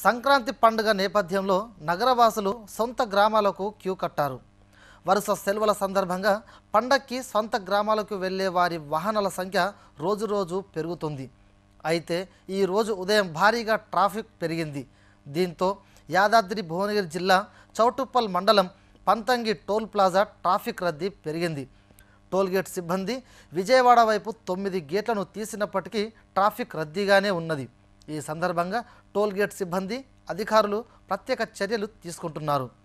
సంక్రాంతి పండుగ నేపథ్యంలో నగరవాసులు సొంత గ్రామాలకు క్యూ కట్టారు వరుస సెలవుల సందర్భంగా పండక్కి సొంత గ్రామాలకు వెళ్ళే వారి వాహనాల సంఖ్య రోజురోజు పెరుగుతుంది అయితే ఈ రోజు ఉదయం భారీగా ట్రాఫిక్ పెరిగింది దీంతో యాదాద్రి భువనగిరి జిల్లా చౌటుప్పల్ మండలం పంతంగి టోల్ ప్లాజా ట్రాఫిక్ రద్దీ పెరిగింది టోల్గేట్ సిబ్బంది విజయవాడ వైపు తొమ్మిది గేట్లను తీసినప్పటికీ ట్రాఫిక్ రద్దీగానే ఉన్నది ఈ సందర్భంగా టోల్గేట్ సిబ్బంది అధికారులు ప్రత్యేక చర్యలు తీసుకుంటున్నారు